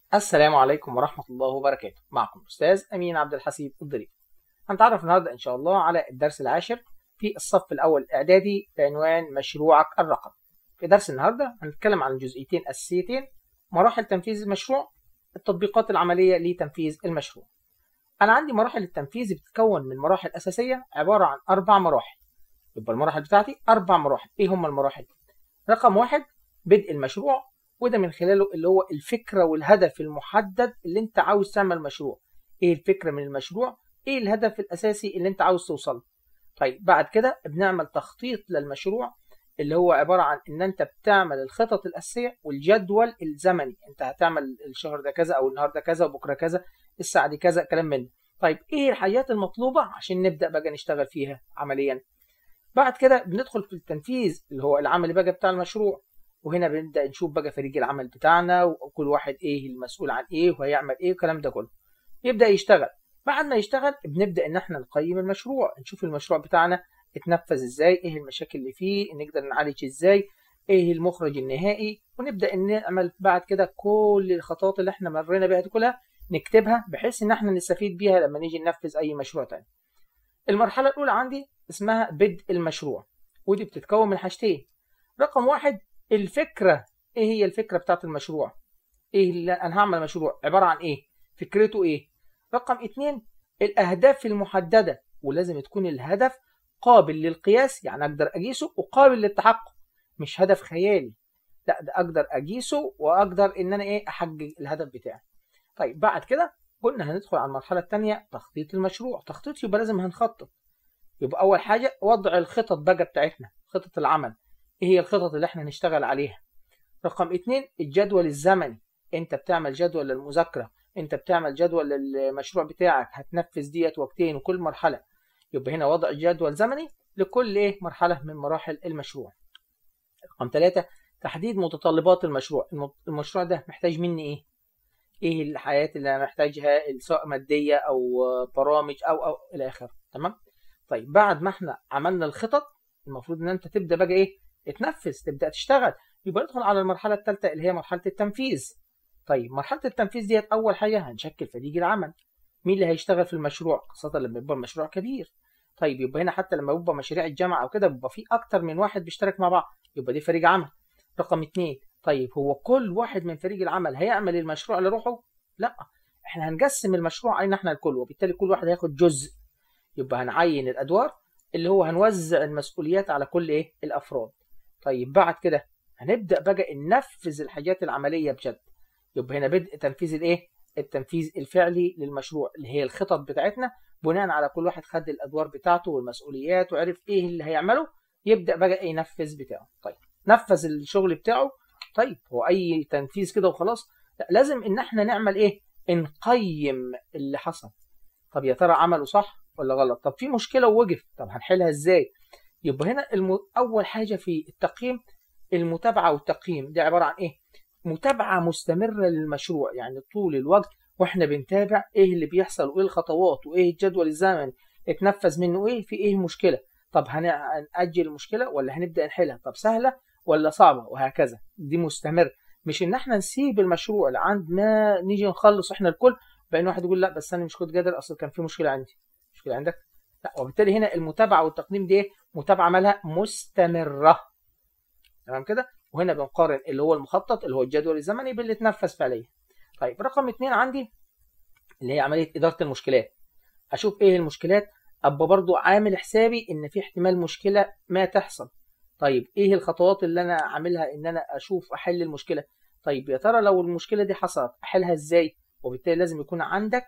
السلام عليكم ورحمة الله وبركاته معكم الأستاذ أمين عبد الحسيب الضريب هنتعرف النهاردة إن شاء الله على الدرس العاشر في الصف الأول الإعدادي بعنوان مشروعك الرقمي في درس النهاردة هنتكلم عن جزئيتين أساسيتين مراحل تنفيذ المشروع التطبيقات العملية لتنفيذ المشروع أنا عندي مراحل التنفيذ بتتكون من مراحل أساسية عبارة عن أربع مراحل يبقى المراحل بتاعتي أربع مراحل إيه هم المراحل؟ رقم واحد بدء المشروع وده من خلاله اللي هو الفكرة والهدف المحدد اللي انت عاوز تعمل مشروع ايه الفكرة من المشروع ايه الهدف الاساسي اللي انت عاوز توصله طيب بعد كده بنعمل تخطيط للمشروع اللي هو عبارة عن ان انت بتعمل الخطط الاساسية والجدول الزمني انت هتعمل الشهر ده كذا او النهارده كذا وبكره كذا الساعة دي كذا كلام من ده طيب ايه الحاجات المطلوبة عشان نبدأ بقى نشتغل فيها عمليا بعد كده بندخل في التنفيذ اللي هو العمل بقى بتاع المشروع وهنا بنبدا نشوف بقى فريق العمل بتاعنا وكل واحد ايه المسؤول عن ايه وهيعمل ايه والكلام ده كله يبدا يشتغل بعد ما يشتغل بنبدا ان احنا نقيم المشروع نشوف المشروع بتاعنا اتنفذ ازاي ايه المشاكل اللي فيه نقدر نعالج ازاي ايه المخرج النهائي ونبدا نعمل بعد كده كل الخطوات اللي احنا مرينا بيها دي كلها نكتبها بحيث ان احنا نستفيد بيها لما نيجي ننفذ اي مشروع تاني المرحله الاولى عندي اسمها بدء المشروع ودي بتتكون من حاجتين رقم واحد الفكرة ايه هي الفكرة بتاعت المشروع ايه اللي انا هعمل مشروع عبارة عن ايه فكرته ايه رقم اتنين الاهداف المحددة ولازم تكون الهدف قابل للقياس يعني اقدر اقيسه وقابل للتحقق مش هدف خيالي لا ده اقدر اقيسه واقدر ان انا ايه احقق الهدف بتاعي طيب بعد كده قلنا هندخل على المرحلة الثانية تخطيط المشروع تخطيط يبقى لازم هنخطط يبقى اول حاجة وضع الخطط بقى بتاعتنا خطط العمل ايه هي الخطط اللي احنا نشتغل عليها رقم اتنين الجدول الزمني انت بتعمل جدول للمذاكرة انت بتعمل جدول للمشروع بتاعك هتنفذ ديت وقتين وكل مرحلة يبقى هنا وضع جدول زمني لكل ايه مرحلة من مراحل المشروع رقم ثلاثة تحديد متطلبات المشروع المشروع ده محتاج مني ايه ايه الحياة اللي انا محتاجها سواء مادية او برامج او او الى اخره تمام طيب بعد ما احنا عملنا الخطط المفروض ان انت تبدا بقى ايه تنفذ تبدا تشتغل يبقى ندخل على المرحله الثالثه اللي هي مرحله التنفيذ طيب مرحله التنفيذ ديت اول حاجه هنشكل فريق العمل مين اللي هيشتغل في المشروع خاصه لما يبقى المشروع كبير طيب يبقى هنا حتى لما يبقى مشاريع الجامعه او كده بيبقى في اكتر من واحد بيشترك مع بعض يبقى دي فريق عمل رقم اتنين طيب هو كل واحد من فريق العمل هيعمل المشروع لروحه لا احنا هنقسم المشروع علينا احنا الكل وبالتالي كل واحد هياخد جزء يبقى هنعين الادوار اللي هو هنوزع المسؤوليات على كل ايه الافراد طيب بعد كده هنبدا بقى ننفذ الحاجات العمليه بجد يبقى هنا بدء تنفيذ الايه التنفيذ الفعلي للمشروع اللي هي الخطط بتاعتنا بناء على كل واحد خد الادوار بتاعته والمسؤوليات وعرف ايه اللي هيعمله يبدا بقى ينفذ بتاعه طيب نفذ الشغل بتاعه طيب هو اي تنفيذ كده وخلاص لا لازم ان احنا نعمل ايه نقيم اللي حصل طب يا ترى عمله صح ولا غلط طب في مشكله ووقف طب هنحلها ازاي يبقى هنا الم... اول حاجه في التقييم المتابعه والتقييم دي عباره عن ايه متابعه مستمره للمشروع يعني طول الوقت واحنا بنتابع ايه اللي بيحصل وايه الخطوات وايه الجدول الزمني اتنفذ منه ايه في ايه المشكله طب هنأجل المشكله ولا هنبدا نحلها طب سهله ولا صعبه وهكذا دي مستمر مش ان احنا نسيب المشروع لعند ما نيجي نخلص احنا الكل بين واحد يقول لا بس انا مش كنت قادر اصل كان في مشكله عندي مشكله عندك لا وبالتالي هنا المتابعه والتقييم دي متابعه مالها مستمره تمام كده وهنا بنقارن اللي هو المخطط اللي هو الجدول الزمني باللي اتنفذ فعليا طيب رقم اتنين عندي اللي هي عمليه اداره المشكلات اشوف ايه المشكلات ابقى برضو عامل حسابي ان في احتمال مشكله ما تحصل طيب ايه الخطوات اللي انا عاملها ان انا اشوف احل المشكله طيب يا ترى لو المشكله دي حصلت احلها ازاي وبالتالي لازم يكون عندك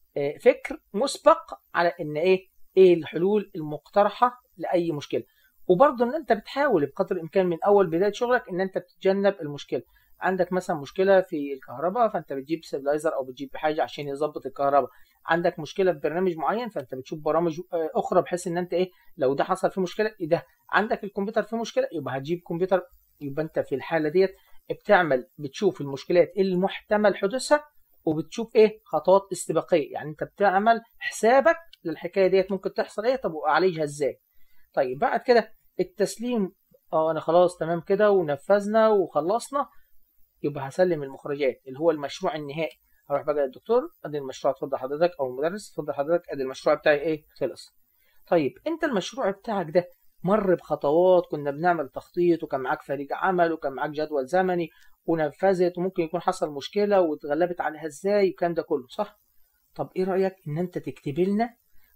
فكر مسبق على ان ايه ايه الحلول المقترحه لاي مشكله وبرضه ان انت بتحاول بقدر الامكان من اول بدايه شغلك ان انت تتجنب المشكله عندك مثلا مشكله في الكهرباء فانت بتجيب ستابلايزر او بتجيب حاجه عشان يظبط الكهرباء عندك مشكله في برنامج معين فانت بتشوف برامج اخرى بحيث ان انت ايه لو ده حصل فيه مشكله ايه ده عندك الكمبيوتر فيه مشكله يبقى هتجيب كمبيوتر يبقى انت في الحاله ديت بتعمل بتشوف المشكلات المحتمل حدوثها وبتشوف ايه خطوات استباقيه يعني انت بتعمل حسابك للحكايه ديت ممكن تحصل ايه طب واعالجها ازاي طيب بعد كده التسليم اه انا خلاص تمام كده ونفذنا وخلصنا يبقى هسلم المخرجات اللي هو المشروع النهائي هروح بقى للدكتور ادي المشروع اتفضل حضرتك او المدرس اتفضل حضرتك ادي المشروع بتاعي ايه خلص طيب انت المشروع بتاعك ده مر بخطوات كنا بنعمل تخطيط وكان معاك فريق عمل وكان معاك جدول زمني ونفذت وممكن يكون حصل مشكله واتغلبت عليها ازاي والكلام ده كله صح طب ايه رايك ان انت تكتب لنا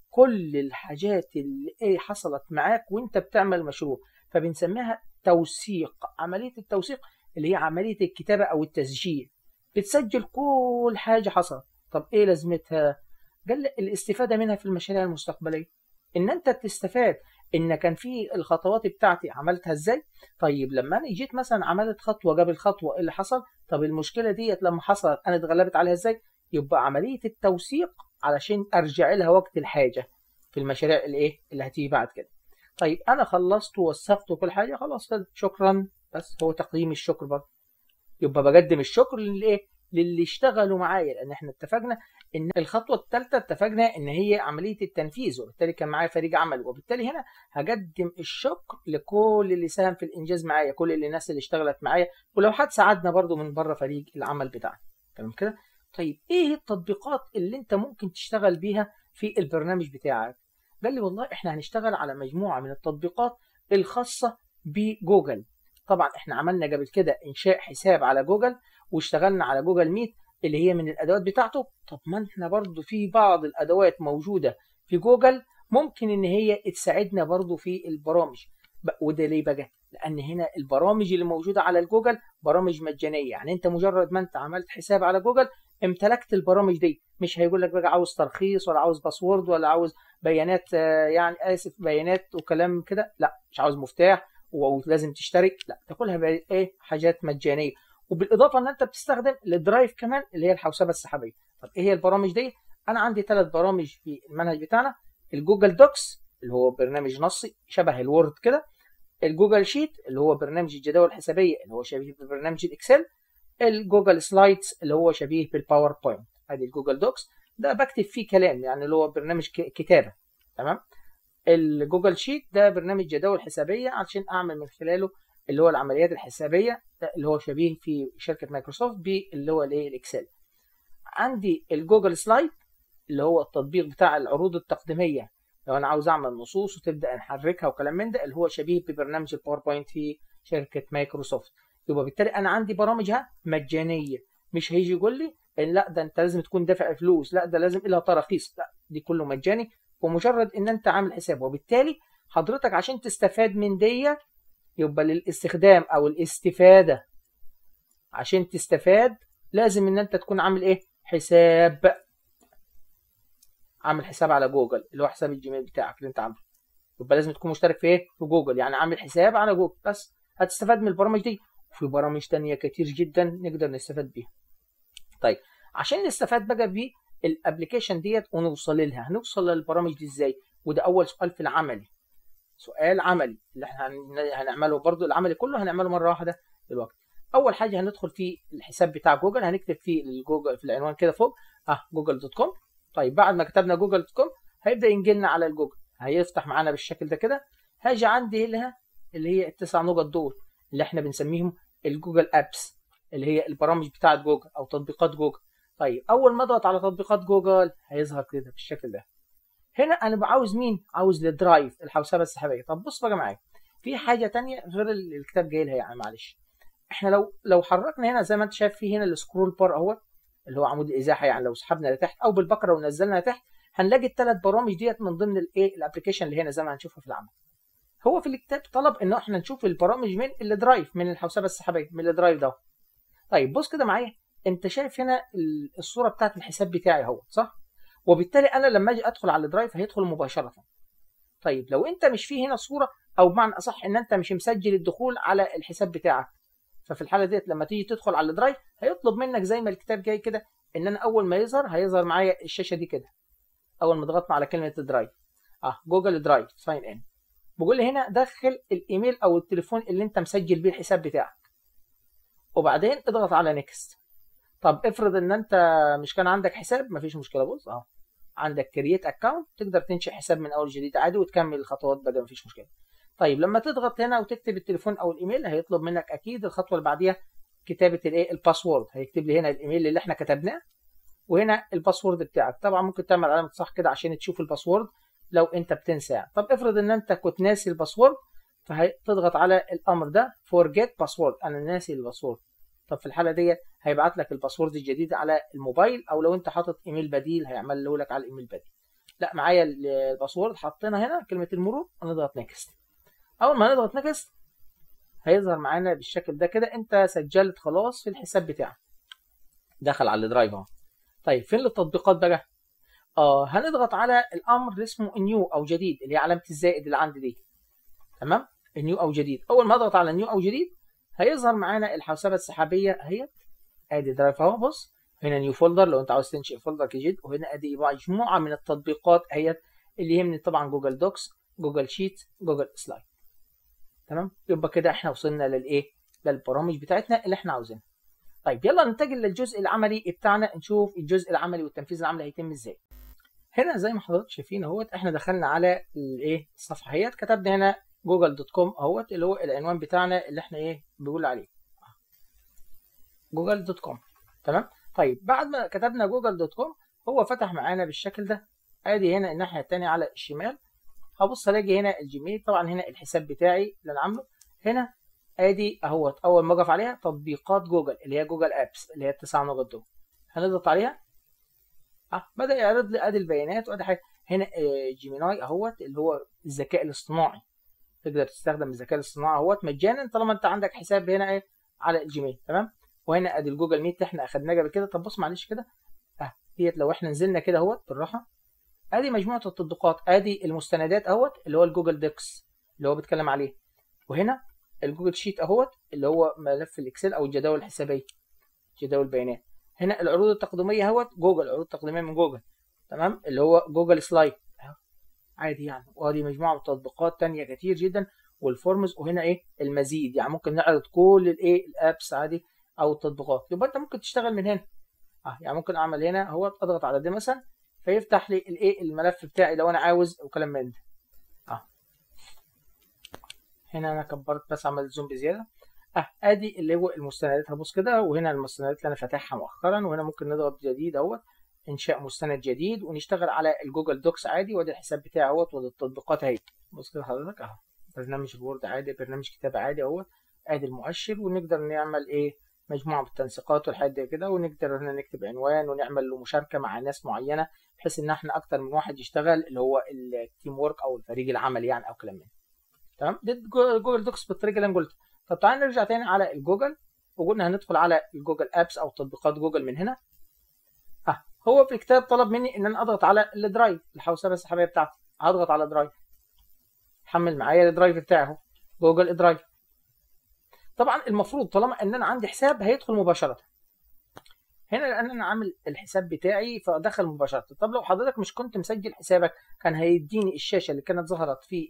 كل الحاجات اللي ايه حصلت معاك وانت بتعمل مشروع فبنسميها توثيق عمليه التوثيق اللي هي عمليه الكتابه او التسجيل بتسجل كل حاجه حصلت طب ايه لازمتها قال الاستفاده منها في المشاريع المستقبليه ان انت تستفاد ان كان في الخطوات بتاعتي عملتها ازاي طيب لما انا جيت مثلا عملت خطوه قبل خطوه ايه اللي حصل طب المشكله ديت لما حصلت انا اتغلبت عليها ازاي يبقى عمليه التوثيق علشان ارجع لها وقت الحاجه في المشاريع الايه اللي هتيجي بعد كده طيب انا خلصت ووثقت كل حاجه خلاص كده شكرا بس هو تقديم الشكر برضه يبقى بقدم الشكر للايه للي اشتغلوا معايا لان احنا اتفقنا ان الخطوه الثالثه اتفقنا ان هي عمليه التنفيذ وبالتالي كان معايا فريق عمل وبالتالي هنا هقدم الشكر لكل اللي ساهم في الانجاز معايا كل اللي الناس اللي اشتغلت معايا ولو حد ساعدنا برضو من بره فريق العمل بتاعنا تمام كده طيب ايه التطبيقات اللي انت ممكن تشتغل بيها في البرنامج بتاعك قال لي والله احنا هنشتغل على مجموعه من التطبيقات الخاصه بجوجل طبعا احنا عملنا قبل كده انشاء حساب على جوجل واشتغلنا على جوجل ميت اللي هي من الادوات بتاعته طب ما احنا برضو في بعض الادوات موجوده في جوجل ممكن ان هي تساعدنا برضو في البرامج وده ليه بقى لان هنا البرامج اللي موجوده على الجوجل برامج مجانيه يعني انت مجرد ما انت عملت حساب على جوجل امتلكت البرامج دي مش هيقول لك بقى عاوز ترخيص ولا عاوز باسورد ولا عاوز بيانات يعني اسف بيانات وكلام كده لا مش عاوز مفتاح ولازم تشترك لا ده كلها ايه حاجات مجانيه وبالاضافه ان انت بتستخدم الدرايف كمان اللي هي الحوسبه السحابيه طب ايه هي البرامج دي انا عندي ثلاث برامج في المنهج بتاعنا الجوجل دوكس اللي هو برنامج نصي شبه الوورد كده الجوجل شيت اللي هو برنامج الجداول الحسابيه اللي هو شبيه ببرنامج الاكسل الجوجل سلايدز اللي هو شبيه بالباوربوينت ادي الجوجل دوكس ده بكتب فيه كلام يعني اللي هو برنامج كتابه تمام الجوجل شيت ده برنامج جداول حسابيه عشان اعمل من خلاله اللي هو العمليات الحسابيه اللي هو شبيه في شركه مايكروسوفت باللي هو الايه الاكسل عندي الجوجل سلايد اللي هو التطبيق بتاع العروض التقديميه لو انا عاوز اعمل نصوص وتبدا نحركها وكلام من ده اللي هو شبيه ببرنامج الباوربوينت في شركه مايكروسوفت يبقى بالتالي انا عندي برامجها مجانيه مش هيجي يقول لي إن لا ده انت لازم تكون دافع فلوس لا ده لازم لها تراخيص لا دي كله مجاني ومجرد ان انت عامل حساب وبالتالي حضرتك عشان تستفاد من دي يبقى للاستخدام او الاستفاده عشان تستفاد لازم ان انت تكون عامل ايه حساب عامل حساب على جوجل اللي هو حساب الجيميل بتاعك اللي انت عامله يبقى لازم تكون مشترك في ايه في جوجل يعني عامل حساب على جوجل بس هتستفاد من البرامج دي وفي برامج تانية كتير جدا نقدر نستفاد بيها طيب عشان نستفاد بقى بالابلكيشن ديت ونوصل لها هنوصل للبرامج دي ازاي وده اول سؤال في العملي سؤال عملي اللي احنا هنعمله برضو العملي كله هنعمله مره واحده دلوقتي اول حاجه هندخل في الحساب بتاع جوجل هنكتب فيه الجوجل في العنوان كده فوق اه جوجل دوت كوم طيب بعد ما كتبنا جوجل دوت كوم هيبدا ينجي لنا على الجوجل هيفتح معانا بالشكل ده كده هاجي عندي هنا اللي هي التسع نقط دول اللي احنا بنسميهم الجوجل ابس اللي هي البرامج بتاعه جوجل او تطبيقات جوجل طيب اول ما اضغط على تطبيقات جوجل هيظهر كده بالشكل ده هنا انا عاوز مين عاوز الدرايف الحوسبه السحابيه طب بص بقى معايا في حاجه تانية غير الكتاب جاي لها يعني معلش احنا لو لو حركنا هنا زي ما انت شايف في هنا السكرول بار اهوت اللي هو عمود الازاحه يعني لو سحبنا لتحت او بالبقره ونزلنا لتحت هنلاقي الثلاث برامج ديت من ضمن الايه الابلكيشن اللي هنا زي ما هنشوفها في العمل هو في الكتاب طلب ان احنا نشوف البرامج من الدرايف من الحوسبه السحابيه من الدرايف ده طيب بص كده معايا انت شايف هنا الصوره بتاعت الحساب بتاعي اهو صح وبالتالي انا لما اجي ادخل على الدرايف هيدخل مباشره طيب لو انت مش فيه هنا صوره او بمعنى اصح ان انت مش مسجل الدخول على الحساب بتاعك ففي الحاله ديت لما تيجي تدخل على الدرايف هيطلب منك زي ما الكتاب جاي كده ان انا اول ما يظهر هيظهر معايا الشاشه دي كده اول ما ضغطنا على كلمه درايف اه جوجل درايف ساين ان بيقول لي هنا دخل الايميل او التليفون اللي انت مسجل بيه الحساب بتاعك وبعدين اضغط على نيكست طب افرض ان انت مش كان عندك حساب مفيش مشكله بص اهو عندك كرييت اكونت تقدر تنشئ حساب من اول جديد عادي وتكمل الخطوات بقى مفيش مشكله طيب لما تضغط هنا وتكتب التليفون او الايميل هيطلب منك اكيد الخطوه اللي بعديها كتابه الايه الباسورد هيكتب لي هنا الايميل اللي احنا كتبناه وهنا الباسورد بتاعك طبعا ممكن تعمل علامه صح كده عشان تشوف الباسورد لو انت بتنسى طب افرض ان انت كنت ناسي الباسورد فهتضغط على الامر ده forget باسورد انا ناسي الباسورد طب في الحاله ديت هيبعت لك الباسورد الجديد على الموبايل او لو انت حاطط ايميل بديل هيعمل له لك على الايميل بديل لا معايا الباسورد حطينا هنا كلمه المرور ونضغط نيكست اول ما نضغط نيكست هيظهر معانا بالشكل ده كده انت سجلت خلاص في الحساب بتاعك دخل على الدرايف اهو طيب فين التطبيقات بقى اه هنضغط على الامر اللي اسمه نيو او جديد اللي هي علامه الزائد اللي عندي دي تمام نيو او جديد اول ما اضغط على نيو او جديد هيظهر معانا الحوسبه السحابيه اهيت ادي درايف اهو بص هنا نيو فولدر لو انت عاوز تنشئ فولدر جديد وهنا ادي مجموعه من التطبيقات اهيت اللي يهمني طبعا جوجل دوكس جوجل شيت جوجل سلايد تمام يبقى كده احنا وصلنا للايه للبرامج بتاعتنا اللي احنا عاوزينها طيب يلا ننتقل للجزء العملي بتاعنا نشوف الجزء العملي والتنفيذ العملي هيتم ازاي هنا زي ما حضرتك شايفين اهوت احنا دخلنا على الايه الصفحه اهيت كتبنا هنا جوجل دوت كوم اهوت اللي هو العنوان بتاعنا اللي احنا ايه بنقول عليه جوجل دوت كوم تمام طيب بعد ما كتبنا جوجل دوت كوم هو فتح معانا بالشكل ده ادي هنا الناحيه الثانيه على الشمال هبص الاقي هنا الجيميل طبعا هنا الحساب بتاعي اللي انا عامله هنا ادي اهوت اول ما اقف عليها تطبيقات جوجل اللي هي جوجل ابس اللي هي التسع نقط دول هنضغط عليها اه بدا يعرض لي ادي البيانات وادي حاجه هنا آه جيميناي اهوت اللي هو الذكاء الاصطناعي تقدر تستخدم الذكاء الاصطناعي اهوت مجانا طالما انت عندك حساب هنا ايه على الجيميل تمام وهنا ادي الجوجل ميت احنا اخدناه قبل كده طب بص معلش كده اه ديت لو احنا نزلنا كده اهوت بالراحه ادي مجموعه التطبيقات ادي المستندات اهوت اللي هو الجوجل دوكس اللي هو بيتكلم عليه وهنا الجوجل شيت اهوت اللي هو ملف الاكسل او الجداول الحسابيه جداول البيانات هنا العروض التقديميه اهوت جوجل عروض تقديميه من جوجل تمام اللي هو جوجل سلايد عادي يعني وادي مجموعه من التطبيقات تانية كتير جدا والفورمز وهنا ايه المزيد يعني ممكن نعرض كل الايه الابس عادي او التطبيقات يبقى انت ممكن تشتغل من هنا اه يعني ممكن اعمل هنا اهو اضغط على ده مثلا فيفتح لي الايه الملف بتاعي لو انا عاوز وكلام من ده اه هنا انا كبرت بس عملت زوم بزياده اه ادي اللي هو المستندات هبص كده وهنا المستندات اللي انا فاتحها مؤخرا وهنا ممكن نضغط جديد اهوت انشاء مستند جديد ونشتغل على الجوجل دوكس عادي وادي الحساب بتاعي اهوت وادي التطبيقات اهي بص كده حضرتك اهو برنامج الوورد عادي برنامج كتابه عادي اهوت ادي المؤشر ونقدر نعمل ايه مجموعه من التنسيقات والحاجات دي كده ونقدر هنا نكتب عنوان ونعمل له مشاركه مع ناس معينه بحيث ان احنا اكتر من واحد يشتغل اللي هو التيم ورك او الفريق العمل يعني او كلام من تمام ده جوجل دوكس بالطريقه اللي انا قلت طب تعالى نرجع تاني على الجوجل وقلنا هندخل على الجوجل ابس او تطبيقات جوجل من هنا ها هو في الكتاب طلب مني ان انا اضغط على الدرايف الحوسبه السحابيه بتاعتي هضغط على درايف حمل معايا الدرايف بتاعي اهو جوجل درايف طبعا المفروض طالما ان انا عندي حساب هيدخل مباشره هنا لان انا عامل الحساب بتاعي فدخل مباشره طب لو حضرتك مش كنت مسجل حسابك كان هيديني الشاشه اللي كانت ظهرت في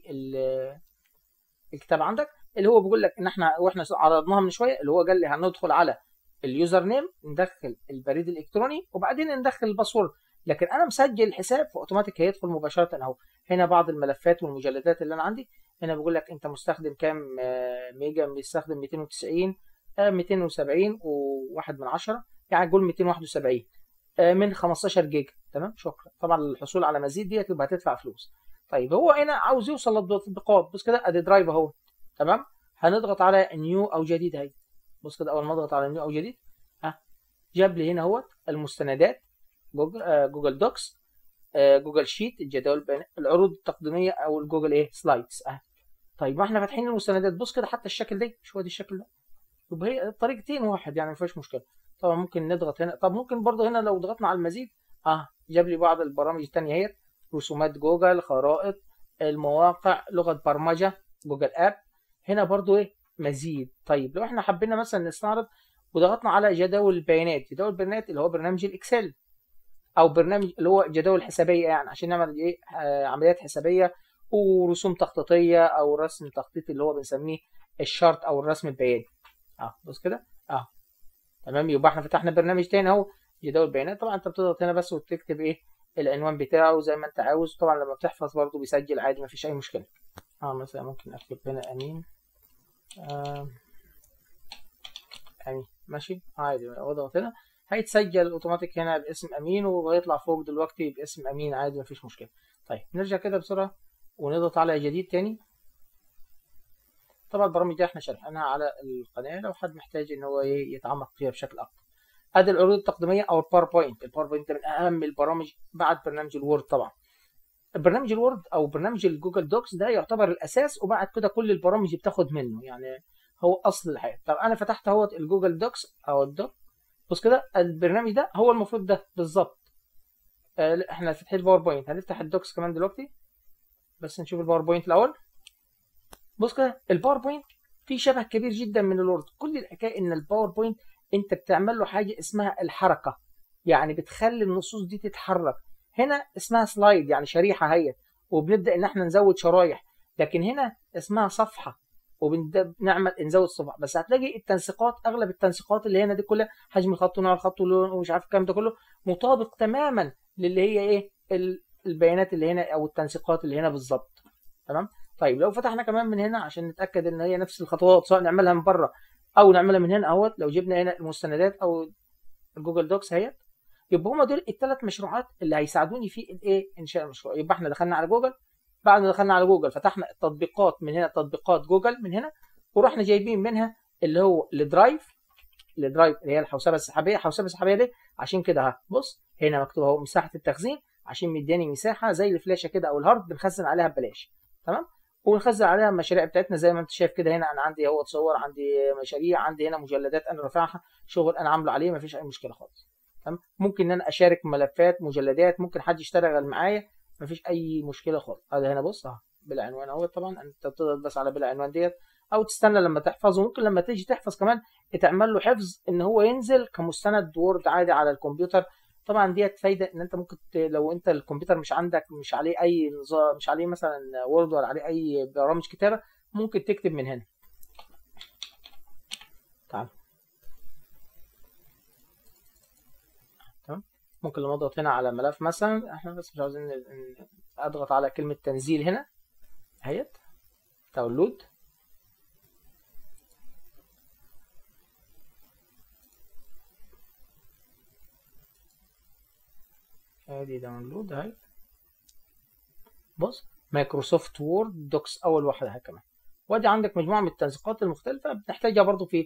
الكتاب عندك اللي هو بيقول لك ان احنا واحنا عرضناها من شويه اللي هو قال لي هندخل على اليوزر نيم ندخل البريد الالكتروني وبعدين ندخل الباسورد لكن انا مسجل الحساب فاوتوماتيك هيدخل مباشره اهو هنا بعض الملفات والمجلدات اللي انا عندي هنا بيقول لك انت مستخدم كام ميجا بيستخدم 290 270 و1 من 10 يعني قول 271 من 15 جيجا تمام شكرا طبعا الحصول على مزيد ديت يبقى هتدفع فلوس طيب هو هنا عاوز يوصل للتطبيقات بص كده ادي درايف اهو تمام هنضغط على نيو او جديد اهي بص كده اول ما اضغط على نيو او جديد ها جاب لي هنا اهوت المستندات جوجل آه جوجل دوكس آه جوجل شيت الجداول البيانات العروض التقديميه او الجوجل ايه سلايدز اه طيب ما احنا فاتحين المستندات بص كده حتى الشكل ده مش هو ده الشكل ده يبقى هي طريقتين واحد يعني ما فيهاش مشكله طبعا ممكن نضغط هنا طب ممكن برضه هنا لو ضغطنا على المزيد اه جاب لي بعض البرامج الثانيه اهي رسومات جوجل خرائط المواقع لغه برمجه جوجل اب هنا برضو ايه مزيد طيب لو احنا حبينا مثلا نستعرض وضغطنا على جداول البيانات جداول البيانات اللي هو برنامج الاكسل او برنامج اللي هو جداول حسابيه يعني عشان نعمل ايه آه عمليات حسابيه ورسوم تخطيطيه او رسم تخطيطي اللي هو بنسميه الشارت او الرسم البياني اه بص كده اه تمام يبقى احنا فتحنا برنامج تاني اهو جداول بيانات طبعا انت بتضغط هنا بس وتكتب ايه العنوان بتاعه زي ما انت عاوز طبعا لما بتحفظ برضه بيسجل عادي مفيش اي مشكله اه مثلا ممكن اكتب هنا امين آه امين ماشي عادي اضغط هنا هيتسجل اوتوماتيك هنا باسم امين وهيطلع فوق دلوقتي باسم امين عادي مفيش مشكله طيب نرجع كده بسرعه ونضغط على جديد تاني طبعا البرامج دي احنا شارحينها على القناه لو حد محتاج ان هو يتعمق فيها بشكل اكتر ادي العروض التقديميه او الباوربوينت الباوربوينت من اهم البرامج بعد برنامج الوورد طبعا برنامج الوورد او برنامج الجوجل دوكس ده يعتبر الاساس وبعد كده كل البرامج بتاخد منه يعني هو اصل الحياه طب انا فتحت اهوت الجوجل دوكس او الدوك بص كده البرنامج ده هو المفروض ده بالظبط آه احنا فاتحين الباوربوينت هنفتح الدوكس كمان دلوقتي بس نشوف الباوربوينت الاول بص كده الباوربوينت فيه شبه كبير جدا من الوورد كل الحكايه ان الباوربوينت انت بتعمل له حاجه اسمها الحركه يعني بتخلي النصوص دي تتحرك هنا اسمها سلايد يعني شريحه هي وبنبدا ان احنا نزود شرايح لكن هنا اسمها صفحه وبنعمل نزود صفحه بس هتلاقي التنسيقات اغلب التنسيقات اللي هنا دي كلها حجم الخط ونوع الخط ومش عارف الكلام ده كله مطابق تماما للي هي ايه البيانات اللي هنا او التنسيقات اللي هنا بالظبط تمام طيب لو فتحنا كمان من هنا عشان نتاكد ان هي نفس الخطوات سواء نعملها من بره او نعملها من هنا اهوت لو جبنا هنا المستندات او الجوجل دوكس اهيت يبقى هم دول الثلاث مشروعات اللي هيساعدوني في الايه انشاء المشروع يبقى احنا دخلنا على جوجل بعد ما دخلنا على جوجل فتحنا التطبيقات من هنا تطبيقات جوجل من هنا ورحنا جايبين منها اللي هو الدرايف الدرايف اللي هي الحوسبه السحابيه الحوسبه السحابيه دي عشان كده اهو بص هنا مكتوب اهو مساحه التخزين عشان مدياني مساحه زي الفلاشه كده او الهارد بنخزن عليها ببلاش تمام ونخزن عليها المشاريع بتاعتنا زي ما انت شايف كده هنا انا عندي اهو صور عندي مشاريع عندي هنا مجلدات انا رافعها شغل انا عامله عليه مفيش اي مشكله خالص تمام ممكن ان انا اشارك ملفات مجلدات ممكن حد يشتغل معايا مفيش اي مشكله خالص هذا هنا بص اهو بالعنوان اهو طبعا انت بتضغط بس على بالعنوان ديت او تستنى لما تحفظه ممكن لما تيجي تحفظ كمان تعمل له حفظ ان هو ينزل كمستند وورد عادي على الكمبيوتر طبعا ديت فايده ان انت ممكن لو انت الكمبيوتر مش عندك مش عليه اي نظام مش عليه مثلا وورد ولا عليه اي برامج كتابه ممكن تكتب من هنا تعال تمام ممكن لما اضغط هنا على ملف مثلا احنا بس مش عاوزين اضغط على كلمه تنزيل هنا اهيت داونلود ادي داونلود اهي بص مايكروسوفت وورد دوكس اول واحده اهي كمان وادي عندك مجموعه من التنسيقات المختلفه بنحتاجها برضو في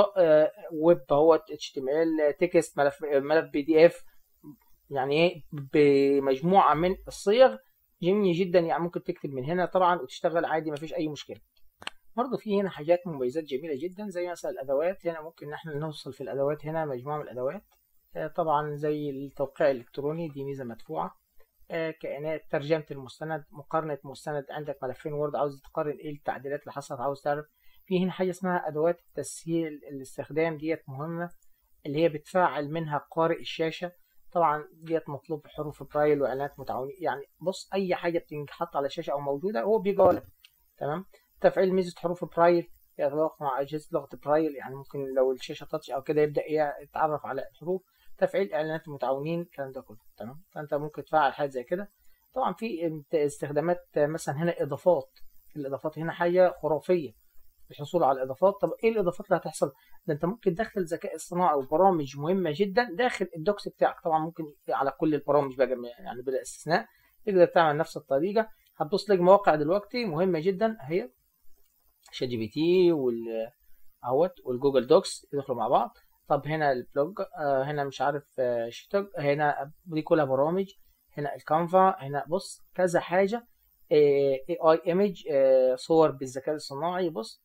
ويب اهوت اتش تي ام ال تكست ملف ملف بي دي اف يعني ايه بمجموعه من الصيغ جميل جدا يعني ممكن تكتب من هنا طبعا وتشتغل عادي مفيش اي مشكله برضه في هنا حاجات مميزات جميله جدا زي مثلا الادوات هنا ممكن ان احنا نوصل في الادوات هنا مجموعه من الادوات طبعا زي التوقيع الالكتروني دي ميزه مدفوعه كائنات ترجمه المستند مقارنه مستند عندك ملفين وورد عاوز تقارن ايه التعديلات اللي حصلت عاوز تعرف في هنا حاجه اسمها ادوات تسهيل الاستخدام ديت مهمه اللي هي بتفعل منها قارئ الشاشه طبعا ديت مطلوب بحروف برايل واعلانات متعاونين يعني بص اي حاجه بتنحط على الشاشه او موجوده هو بيجاوبك تمام تفعيل ميزه حروف برايل يتوافق مع اجهزه لغه برايل يعني ممكن لو الشاشه تاتش او كده يبدا يتعرف على الحروف تفعيل اعلانات المتعاونين الكلام ده كله تمام فانت ممكن تفعل حاجه زي كده طبعا في استخدامات مثلا هنا اضافات الاضافات هنا حاجه خرافيه الحصول على الاضافات طب ايه الاضافات اللي هتحصل ده انت ممكن تدخل ذكاء اصطناعي وبرامج مهمه جدا داخل الدوكس بتاعك طبعا ممكن على كل البرامج بقى يعني بلا استثناء تقدر تعمل نفس الطريقه هتبص لك مواقع دلوقتي مهمه جدا هي شات جي بي تي وال اهوت والجوجل دوكس يدخلوا مع بعض طب هنا البلوج آه هنا مش عارف آه شتوج هنا دي كلها برامج هنا الكانفا هنا بص كذا حاجه اي اي ايمج صور بالذكاء الصناعي بص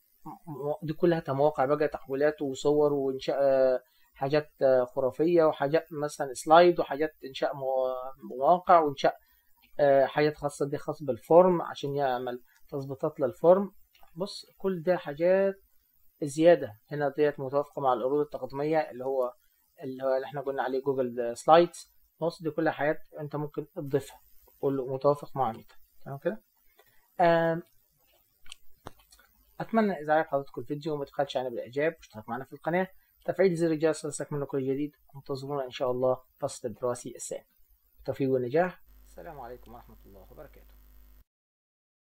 دي كلها مواقع بقى تحويلات وصور وانشاء آه حاجات خرافيه وحاجات مثلا سلايد وحاجات انشاء مواقع وانشاء حاجات خاصه دي خاص بالفورم عشان يعمل تظبيطات للفورم بص كل ده حاجات زيادة هنا ديت متوافقة مع العروض التقديمية اللي هو اللي هو اللي احنا قلنا عليه جوجل سلايدز بص دي كلها حاجات انت ممكن تضيفها كله متوافق مع ميتا تمام كده اتمنى اذا عجب حضرتك الفيديو وما تبخلش علينا بالاعجاب واشترك معنا في القناة تفعيل زر الجرس ليصلك منه كل جديد انتظرونا ان شاء الله فصل الدراسي الثاني بالتوفيق والنجاح السلام عليكم ورحمة الله وبركاته